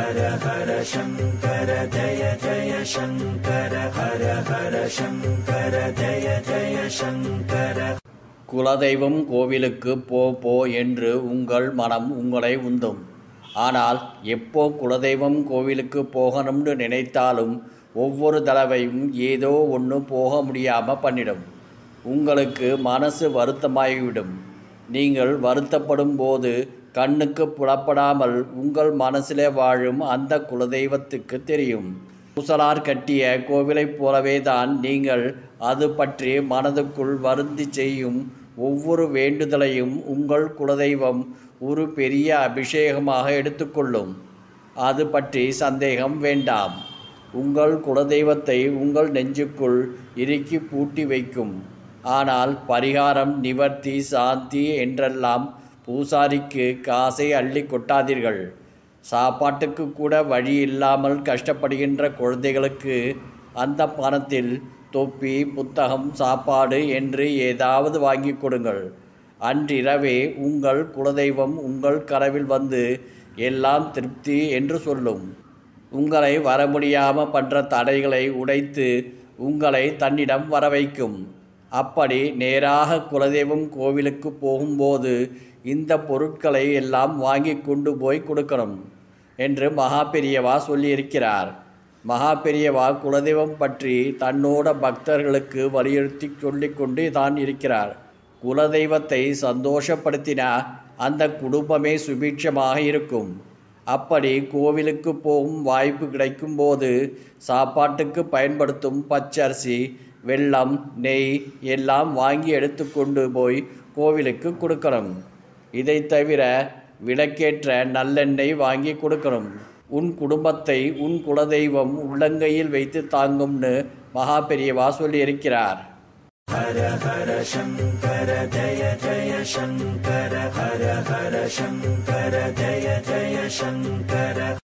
ஹர ஹர சங்கர ஜய ஜய சங்கர ஹர ஹர சங்கர ஜய ஜய சங்கர குலதெய்வம் கோவிலுக்கு போ போ என்று உங்கள் மனம் உங்களை உந்தும் ஆனால் எப்போ குலதெய்வம் கோவிலுக்கு போகணும்னு நினைத்தாலும் ஒவ்வொரு தடவையும் ஏதோ ஒன்று போக முடியாமல் பண்ணிடும் உங்களுக்கு மனசு வருத்தமாகிவிடும் நீங்கள் வருத்தப்படும் போது கண்ணுக்கு புலப்படாமல் உங்கள் மனசிலே வாழும் அந்த குலதெய்வத்துக்கு தெரியும் பூசலார் கட்டிய கோவிலைப் போலவே தான் நீங்கள் அது பற்றி மனதுக்குள் வருந்தி செய்யும் ஒவ்வொரு வேண்டுதலையும் உங்கள் குலதெய்வம் ஒரு பெரிய அபிஷேகமாக எடுத்துக்கொள்ளும் அது பற்றி சந்தேகம் வேண்டாம் உங்கள் குலதெய்வத்தை உங்கள் நெஞ்சுக்குள் இறுக்கி பூட்டி வைக்கும் ஆனால் பரிகாரம் நிவர்த்தி சாந்தி என்றெல்லாம் பூசாரிக்கு காசை அள்ளி கொட்டாதீர்கள் சாப்பாட்டுக்கு கூட வழி இல்லாமல் கஷ்டப்படுகின்ற குழந்தைகளுக்கு அந்த பணத்தில் தொப்பி புத்தகம் சாப்பாடு என்று ஏதாவது வாங்கி கொடுங்கள் அன்றிரவே உங்கள் குலதெய்வம் உங்கள் கனவில் வந்து எல்லாம் திருப்தி என்று சொல்லும் உங்களை வர முடியாமல் பண்ணுற தடைகளை உடைத்து உங்களை தன்னிடம் வர வைக்கும் அப்படி நேராக குலதெய்வம் கோவிலுக்கு போகும்போது இந்த பொருட்களை எல்லாம் வாங்கி கொண்டு போய் கொடுக்கணும் என்று மகா பெரியவா சொல்லியிருக்கிறார் மகா பெரியவா குலதெய்வம் பற்றி தன்னோட பக்தர்களுக்கு வலியுறுத்தி சொல்லிக்கொண்டு தான் இருக்கிறார் குலதெய்வத்தை சந்தோஷப்படுத்தினா அந்த குடும்பமே சுபிட்சமாக இருக்கும் அப்படி கோவிலுக்கு போகும் வாய்ப்பு கிடைக்கும்போது சாப்பாட்டுக்கு பயன்படுத்தும் பச்சரிசி வெல்லம் நெய் எல்லாம் வாங்கி எடுத்துக்கொண்டு போய் கோவிலுக்கு கொடுக்கணும் இதை தவிர விளக்கேற்ற நல்லெண்ணெய் வாங்கி கொடுக்கணும் உன் குடும்பத்தை உன் குலதெய்வம் உள்ளங்கையில் வைத்து தாங்கும்னு மகா பெரியவா சொல்லியிருக்கிறார் ஹர ஹர சங்கர ஜய ஜய சங்கர ஹர ஹர சங்கர ஜய ஜய சங்கர